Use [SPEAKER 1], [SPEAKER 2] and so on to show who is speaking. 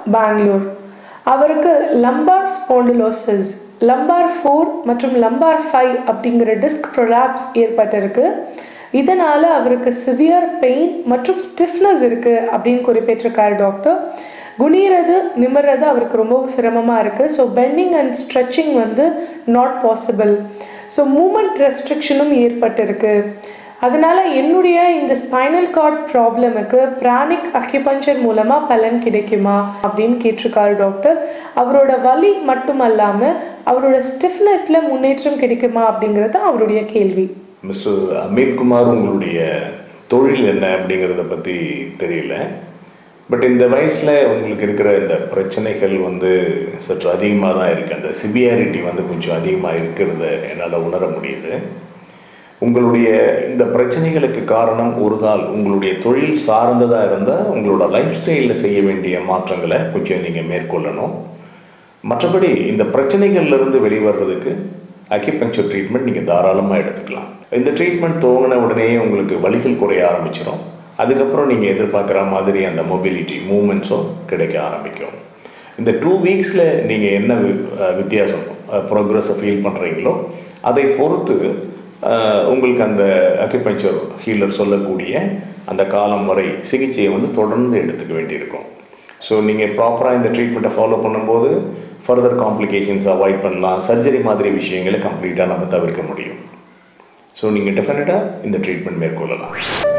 [SPEAKER 1] பெங்களூர் அவருக்கு lumbar spondylosis lumbar four மற்றும் lumbar five அப்படிங்கிற டிஸ்க் ப்ரொலாப்ஸ் ஏற்பட்டிருக்கு இதனால் அவருக்கு சிவியர் பெயின் மற்றும் ஸ்டிஃப்னஸ் இருக்குது அப்படின்னு குறிப்பிட்டிருக்காரு டாக்டர் குனிறது நிமிர்றது அவருக்கு ரொம்பவும் சிரமமாக இருக்குது ஸோ பெண்டிங் அண்ட் ஸ்ட்ரெச்சிங் வந்து நாட் பாசிபிள் ஸோ மூமெண்ட் ரெஸ்ட்ரிக்ஷனும் ஏற்பட்டிருக்கு அதனால் என்னுடைய இந்த ஸ்பைனல் கார்ட் ப்ராப்ளமுக்கு பிராணிக் அக்யூபஞ்சர் மூலமாக பலன் கிடைக்குமா அப்படின்னு கேட்டிருக்காரு டாக்டர் அவரோட வலி மட்டும் அல்லாமல் அவரோட ஸ்டிஃப்னஸில் முன்னேற்றம் கிடைக்குமா அப்படிங்கிறது அவருடைய கேள்வி
[SPEAKER 2] மிஸ்டர் அமீர்குமார் உங்களுடைய தொழில் என்ன அப்படிங்கிறத பற்றி தெரியல பட் இந்த வயசில் உங்களுக்கு இருக்கிற இந்த பிரச்சனைகள் வந்து சற்று அதிகமாக தான் இருக்குது அந்த சிவியாரிட்டி வந்து கொஞ்சம் அதிகமாக இருக்கிறத என்னால் உணர முடியுது உங்களுடைய இந்த பிரச்சனைகளுக்கு காரணம் ஒரு கால் உங்களுடைய தொழில் சார்ந்ததாக இருந்தால் உங்களோட லைஃப் ஸ்டைலில் செய்ய வேண்டிய மாற்றங்களை கொஞ்சம் நீங்கள் மேற்கொள்ளணும் மற்றபடி இந்த பிரச்சனைகள்லேருந்து வெளிவர்றதுக்கு அக்யூபங்க்சர் ட்ரீட்மெண்ட் நீங்கள் தாராளமாக எடுத்துக்கலாம் இந்த ட்ரீட்மெண்ட் துவங்கின உடனே உங்களுக்கு வலிகள் குறைய ஆரம்பிச்சிடும் அதுக்கப்புறம் நீங்கள் எதிர்பார்க்குற மாதிரி அந்த மொபிலிட்டி மூமெண்ட்ஸும் கிடைக்க ஆரம்பிக்கும் இந்த டூ வீக்ஸில் நீங்கள் என்ன வி- அஹ் வித்தியாசம் ப்ரோக்ரஸை ஃபீல் பண்ணுறீங்களோ அதை பொறுத்து அஹ், உங்களுக்கு அந்த அக்யூபஞ்சர் ஹீலர் சொல்லக்கூடிய அந்த காலம் வரை சிகிச்சையை வந்து தொடர்ந்து எடுத்துக்க வேண்டியிருக்கும் ஸோ நீங்கள் ப்ராப்பராக இந்த ட்ரீட்மெண்ட்டை ஃபாலோ பண்ணும்போது ஃபர்தர் காம்ப்ளிகேஷன்ஸ் அவாய்ட் பண்ணலாம் சர்ஜரி மாதிரி விஷயங்களை கம்ப்ளீட்டாக நம்ம தவிர்க்க முடியும் ஸோ நீங்கள் டெஃபினட்டாக இந்த ட்ரீட்மெண்ட் மேற்கொள்ளலாம்